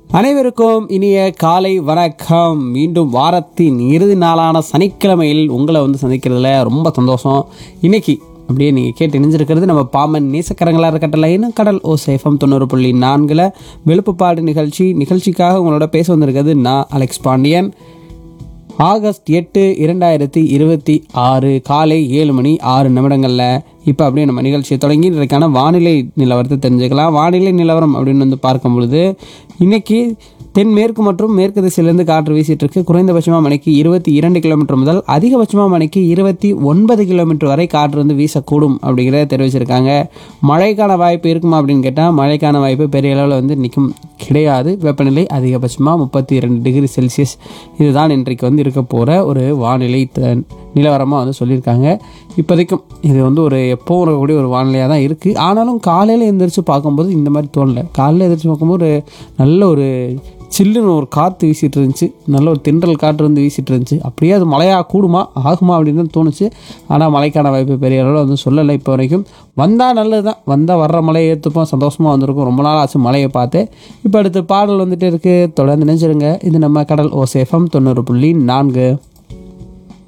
அனைவருக்கும் இனிய காலை வணக்கம் மீண்டும் வாரத்தின் இறுதி நாளான சனிக்கிழமையில் உங்களை வந்து சந்திக்கிறதுல ரொம்ப சந்தோஷம் இன்னைக்கு அப்படியே நீங்கள் கேட்டு இணைஞ்சிருக்கிறது நம்ம பாமன் நேசக்கரங்களாக இருக்கட்டல இன்னும் கடல் ஓ சேஃபம் தொண்ணூறு புள்ளி நான்கில் வெளுப்புப்பாடு நிகழ்ச்சி நிகழ்ச்சிக்காக உங்களோட பேச வந்திருக்கிறது நான் அலெக்ஸ் பாண்டியன் ஆகஸ்ட் எட்டு இரண்டாயிரத்தி இருபத்தி ஆறு காலை ஏழு மணி ஆறு நிமிடங்களில் இப்போ அப்படியே நம்ம நிகழ்ச்சியை தொடங்கி இதற்கான வானிலை நிலவரத்தை தெரிஞ்சுக்கலாம் வானிலை நிலவரம் அப்படின்னு வந்து பார்க்கும் பொழுது இன்னைக்கு தென்மேற்கு மற்றும் மேற்கு திசையிலிருந்து காற்று வீசிட்டு இருக்கு குறைந்தபட்சமாக மணிக்கு இருபத்தி இரண்டு கிலோமீட்டர் முதல் அதிகபட்சமாக மணிக்கு இருபத்தி ஒன்பது கிலோமீட்டர் வரை காற்று வந்து வீசக்கூடும் அப்படிங்கிறத தெரிவிச்சிருக்காங்க மழைக்கான வாய்ப்பு இருக்குமா அப்படின்னு கேட்டால் மழைக்கான வாய்ப்பு பெரிய அளவில் வந்து நிற்கும் கிடையாது வெப்பநிலை அதிகபட்சமாக முப்பத்தி இரண்டு டிகிரி செல்சியஸ் இதுதான் இன்றைக்கு வந்து இருக்க போகிற ஒரு வானிலை த நிலவரமாக வந்து சொல்லியிருக்காங்க இப்போதைக்கும் இது வந்து ஒரு எப்போ வரக்கூடிய ஒரு வானிலையாக தான் இருக்குது ஆனாலும் காலையில் எழுந்திரிச்சு பார்க்கும்போது இந்த மாதிரி தோணல காலையில் எழுந்திரிச்சு பார்க்கும்போது ஒரு நல்ல ஒரு சில்லுன்னு ஒரு காற்று வீசிட்டு இருந்துச்சு நல்ல ஒரு தென்றல் காற்று வந்து வீசிட்டு இருந்துச்சு அப்படியே அது மழையாக கூடுமா ஆகுமா அப்படின்னு தான் தோணுச்சு ஆனால் மழைக்கான வாய்ப்பு பெரிய அளவில் வந்து சொல்லலை இப்போ வரைக்கும் வந்தால் நல்லது தான் வந்தால் வர்ற மழையை ஏற்றுப்போம் சந்தோஷமாக வந்திருக்கும் ரொம்ப நாள் ஆச்சு மழையை பார்த்து இப்போ அடுத்து பாடல் வந்துட்டு இருக்குது தொடர்ந்து நினைச்சிருங்க இது நம்ம கடல் ஓ சேஃபம் தொண்ணூறு புள்ளி நான்கு